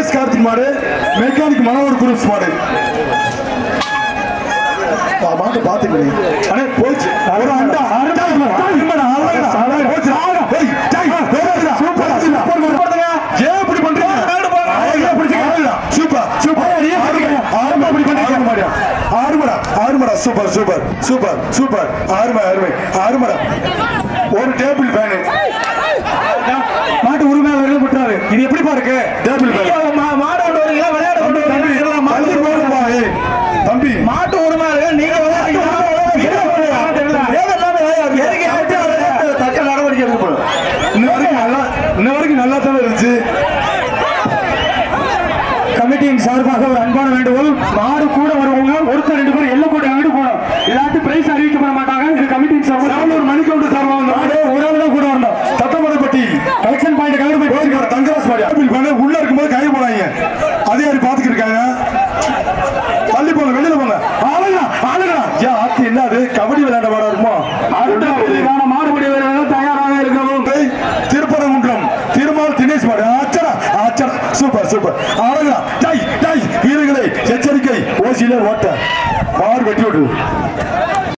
KS Karthik மாடு mechanic Manohar groups மாடு பா, மாட்டை பாத்துக்கிறேன் அண்ணே போச்சு ஒரு அண்டா அண்டா இருமடா அழகடா போச்சு ஆடா ஏய் டேய் வேறடா சூப்பர் சூப்பர் போடுங்க ஏன் இப்படி பண்றீங்க அழகா பிடிச்சீங்க சூப்பர் சூப்பர் ஆறுமா இப்படி பண்றீங்க மாடியா ஆறுமடா ஆறுமடா சூப்பர் சூப்பர் சூப்பர் சூப்பர் ஆறுமா ஆறுமை ஆறுமடா ஒரு டேபிள் ஃபேனு மாட்டு உரிமையாளர்கள் விட்டுறாரு இது எப்படி பாருக்கு டேபிள் ஃபேன் மாடு கொண்டு வரீங்களா விளையாட கொண்டு தம்பி வரீங்களா தம்பி போடுப்பா ஏய் தம்பி மாட்டு உரிமையாளர்கள் நீங்க விளையாடுறீங்களா? வேலை இல்லாம எதுக்கு ஏற்றி அவரை தக்க நடவடிக்கை எடுக்கப்படும் இன்ன வரைக்கும் நல்லா இன்ன வரைக்கும் நல்லா தான் இருந்துச்சு கமிட்டியின் சார்பாக ஒரு அன்பான வேண்டுகோள் மாடு கூட வருவாங்க ஒருத்தர் ரெண்டு பேரும் எல்லாம் கூட ஆடு போடும் இல்லாட்டி பிரைஸ் அறிவிக்கப்பட மாட்டாங்க இது கமிட்டியின் சார்பாக ஒரு மணிக்கு வந்து சார் மாடு ஒரு ஆள் தான் கூட வரணும் தத்தமரப்பட்டி கலெக்ஷன் பாயிண்ட் கலர் போய் போயிருக்காரு தங்கராஜ் மாடி ஆப்பிள் பண்ண உள்ள இருக்கும்போது கை போனாங்க அதே யாரு பாத்துக்கிட்டு இருக்காங்க தள்ளி போங்க வெளியில போங்க ஆளுங்க ஆளுங்க ஏன் ஆத்தி என்ன அது கபடி விளையாட மாடா இருக்குமோ அடுத்த பிரிவான மாடுபிடி வீரர்கள் தயாராக இருக்கவும் டேய், திருப்பரங்குன்றம் திருமால் தினேஷ் மாடு ஆச்சடா ஆச்சடா சூப்பர் சூப்பர் ஆளுங்க டை டை வீரர்களே எச்சரிக்கை ஓசியில ஓட்ட மாடு வெட்டி விட்டு